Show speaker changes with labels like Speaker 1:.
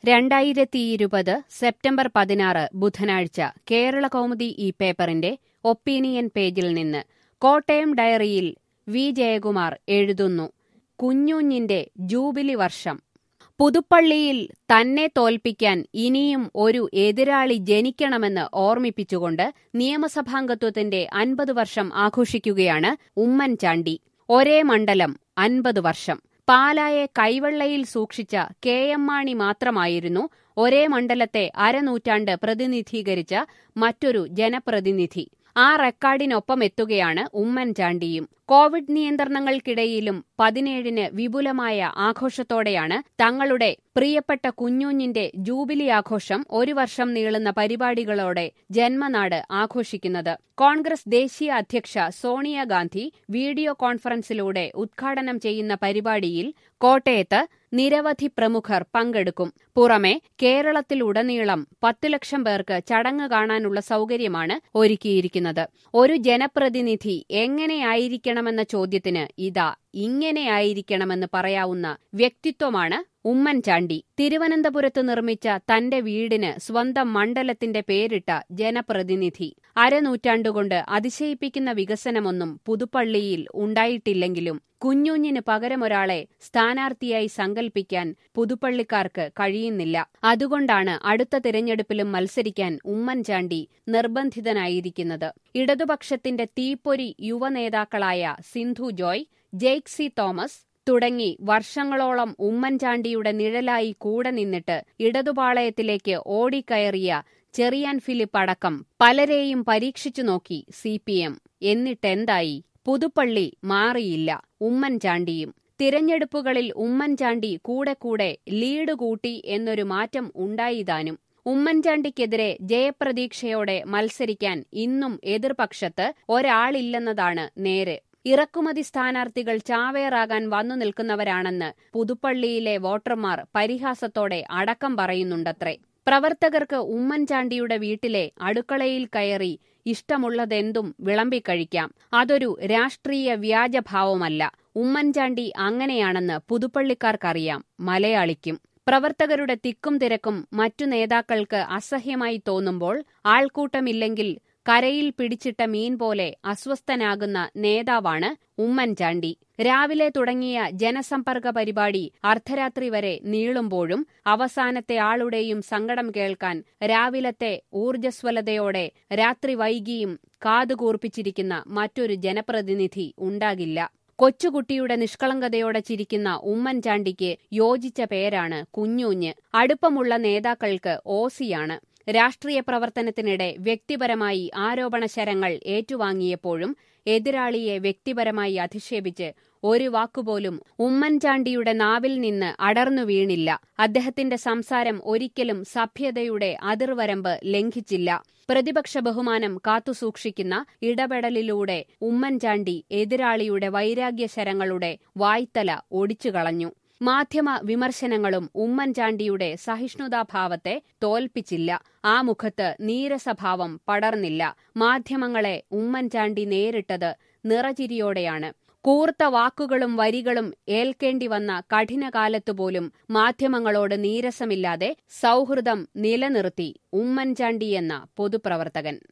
Speaker 1: രണ്ടായിരത്തിയിരുപത് സെപ്റ്റംബർ പതിനാറ് ബുധനാഴ്ച കേരള കൗമുദി ഈ പേപ്പറിന്റെ ഒപ്പീനിയൻ പേജിൽ നിന്ന് കോട്ടയം ഡയറിയിൽ വി ജയകുമാർ എഴുതുന്നു കുഞ്ഞുഞ്ഞിന്റെ ജൂബിലി വർഷം പുതുപ്പള്ളിയിൽ തന്നെ തോൽപ്പിക്കാൻ ഇനിയും ഒരു എതിരാളി ജനിക്കണമെന്ന് ഓർമ്മിപ്പിച്ചുകൊണ്ട് നിയമസഭാംഗത്വത്തിന്റെ അൻപത് വർഷം ആഘോഷിക്കുകയാണ് ഉമ്മൻചാണ്ടി ഒരേ മണ്ഡലം അൻപത് വർഷം പാലായെ കൈവെള്ളയിൽ സൂക്ഷിച്ച കെ എം മാണി മാത്രമായിരുന്നു ഒരേ മണ്ഡലത്തെ അരനൂറ്റാണ്ട് പ്രതിനിധീകരിച്ച മറ്റൊരു ജനപ്രതിനിധി ആ റെക്കോർഡിനൊപ്പം എത്തുകയാണ് ഉമ്മൻചാണ്ടിയും കോവിഡ് നിയന്ത്രണങ്ങൾക്കിടയിലും പതിനേഴിന് വിപുലമായ ആഘോഷത്തോടെയാണ് തങ്ങളുടെ പ്രിയപ്പെട്ട കുഞ്ഞുഞ്ഞിന്റെ ജൂബിലി ആഘോഷം ഒരു വർഷം നീളുന്ന പരിപാടികളോടെ ജന്മനാട് ആഘോഷിക്കുന്നത് കോൺഗ്രസ് ദേശീയ അധ്യക്ഷ സോണിയാഗാന്ധി വീഡിയോ കോൺഫറൻസിലൂടെ ഉദ്ഘാടനം ചെയ്യുന്ന പരിപാടിയിൽ കോട്ടയത്ത് നിരവധി പ്രമുഖർ പങ്കെടുക്കും പുറമെ കേരളത്തിലുടനീളം പത്തു ലക്ഷം പേർക്ക് ചടങ്ങ് കാണാനുള്ള സൗകര്യമാണ് ഒരുക്കിയിരിക്കുന്നത് ഒരു ജനപ്രതിനിധി എങ്ങനെയായിരിക്കണമെന്ന ചോദ്യത്തിന് ഇതാ ഇങ്ങനെയായിരിക്കണമെന്ന് പറയാവുന്ന വ്യക്തിത്വമാണ് ഉമ്മൻചാണ്ടി തിരുവനന്തപുരത്ത് നിർമ്മിച്ച തന്റെ വീടിന് സ്വന്തം മണ്ഡലത്തിന്റെ പേരിട്ട ജനപ്രതിനിധി അരനൂറ്റാണ്ടുകൊണ്ട് അതിശയിപ്പിക്കുന്ന വികസനമൊന്നും പുതുപ്പള്ളിയിൽ ഉണ്ടായിട്ടില്ലെങ്കിലും കുഞ്ഞുഞ്ഞിന് പകരമൊരാളെ സ്ഥാനാർത്ഥിയായി സങ്കൽപ്പിക്കാൻ പുതുപ്പള്ളിക്കാർക്ക് കഴിയുന്നില്ല അതുകൊണ്ടാണ് അടുത്ത തിരഞ്ഞെടുപ്പിലും മത്സരിക്കാൻ ഉമ്മൻചാണ്ടി നിർബന്ധിതനായിരിക്കുന്നത് ഇടതുപക്ഷത്തിന്റെ തീപ്പൊരി യുവനേതാക്കളായ സിന്ധു ജോയ് ജെയ്ക് സി തോമസ് തുടങ്ങി വർഷങ്ങളോളം ഉമ്മൻചാണ്ടിയുടെ നിഴലായി കൂടെ നിന്നിട്ട് ഇടതുപാളയത്തിലേക്ക് ഓടിക്കയറിയ ചെറിയാൻ ഫിലിപ്പ് അടക്കം പലരെയും പരീക്ഷിച്ചു നോക്കി സി പി എം എന്നിട്ടെന്തായി പുതുപ്പള്ളി മാറിയില്ല ഉമ്മൻചാണ്ടിയും തിരഞ്ഞെടുപ്പുകളിൽ ഉമ്മൻചാണ്ടി കൂടെ കൂടെ ലീഡ് കൂട്ടി എന്നൊരു മാറ്റം ഉണ്ടായിതാനും ഉമ്മൻചാണ്ടിക്കെതിരെ ജയപ്രതീക്ഷയോടെ മത്സരിക്കാൻ ഇന്നും എതിർപക്ഷത്ത് ഒരാളില്ലെന്നതാണ് നേര് ഇറക്കുമതി സ്ഥാനാർത്ഥികൾ ചാവേറാകാൻ വന്നു നിൽക്കുന്നവരാണെന്ന് പുതുപ്പള്ളിയിലെ വോട്ടർമാർ പരിഹാസത്തോടെ അടക്കം പറയുന്നുണ്ടത്രേ പ്രവർത്തകർക്ക് ഉമ്മൻചാണ്ടിയുടെ വീട്ടിലെ അടുക്കളയിൽ കയറി ഇഷ്ടമുള്ളതെന്തും വിളമ്പിക്കഴിക്കാം അതൊരു രാഷ്ട്രീയ വ്യാജഭാവമല്ല ഉമ്മൻചാണ്ടി അങ്ങനെയാണെന്ന് പുതുപ്പള്ളിക്കാർക്കറിയാം മലയാളിക്കും പ്രവർത്തകരുടെ തിക്കും തിരക്കും മറ്റു നേതാക്കൾക്ക് അസഹ്യമായി തോന്നുമ്പോൾ ആൾക്കൂട്ടമില്ലെങ്കിൽ കരയിൽ പിടിച്ചിട്ട മീൻ പോലെ അസ്വസ്ഥനാകുന്ന നേതാവാണ് ഉമ്മൻചാണ്ടി രാവിലെ തുടങ്ങിയ ജനസമ്പർക്ക പരിപാടി അർദ്ധരാത്രി വരെ നീളുമ്പോഴും അവസാനത്തെ ആളുടെയും സങ്കടം കേൾക്കാൻ രാവിലത്തെ ഊർജ്ജസ്വലതയോടെ രാത്രി വൈകിയും കാതുകൂർപ്പിച്ചിരിക്കുന്ന മറ്റൊരു ജനപ്രതിനിധി ഉണ്ടാകില്ല കൊച്ചുകുട്ടിയുടെ നിഷ്കളങ്കതയോടെ ചിരിക്കുന്ന ഉമ്മൻചാണ്ടിക്ക് യോജിച്ച പേരാണ് കുഞ്ഞൂഞ്ഞ് അടുപ്പമുള്ള നേതാക്കൾക്ക് ഓസിയാണ് രാഷ്ട്രീയ പ്രവർത്തനത്തിനിടെ വ്യക്തിപരമായി ആരോപണ ശരങ്ങൾ ഏറ്റുവാങ്ങിയപ്പോഴും എതിരാളിയെ വ്യക്തിപരമായി അധിക്ഷേപിച്ച് ഒരു വാക്കുപോലും ഉമ്മൻചാണ്ടിയുടെ നാവിൽ നിന്ന് അടർന്നു വീണില്ല അദ്ദേഹത്തിന്റെ സംസാരം ഒരിക്കലും സഭ്യതയുടെ അതിർവരമ്പ് ലംഘിച്ചില്ല പ്രതിപക്ഷ ബഹുമാനം കാത്തുസൂക്ഷിക്കുന്ന ഇടപെടലിലൂടെ ഉമ്മൻചാണ്ടി എതിരാളിയുടെ വൈരാഗ്യശരങ്ങളുടെ വായ്ത്തല ഒടിച്ചുകളഞ്ഞു മാധ്യമ വിമർശനങ്ങളും ഉമ്മൻചാണ്ടിയുടെ സഹിഷ്ണുതാഭാവത്തെ തോൽപ്പിച്ചില്ല ആ മുഖത്ത് നീരസഭാവം പടർന്നില്ല മാധ്യമങ്ങളെ ഉമ്മൻചാണ്ടി നേരിട്ടത് നിറചിരിയോടെയാണ് കൂർത്ത വാക്കുകളും വരികളും ഏൽക്കേണ്ടി വന്ന കഠിനകാലത്തുപോലും മാധ്യമങ്ങളോട് നീരസമില്ലാതെ സൗഹൃദം നിലനിർത്തി ഉമ്മൻചാണ്ടി എന്ന പൊതുപ്രവർത്തകൻ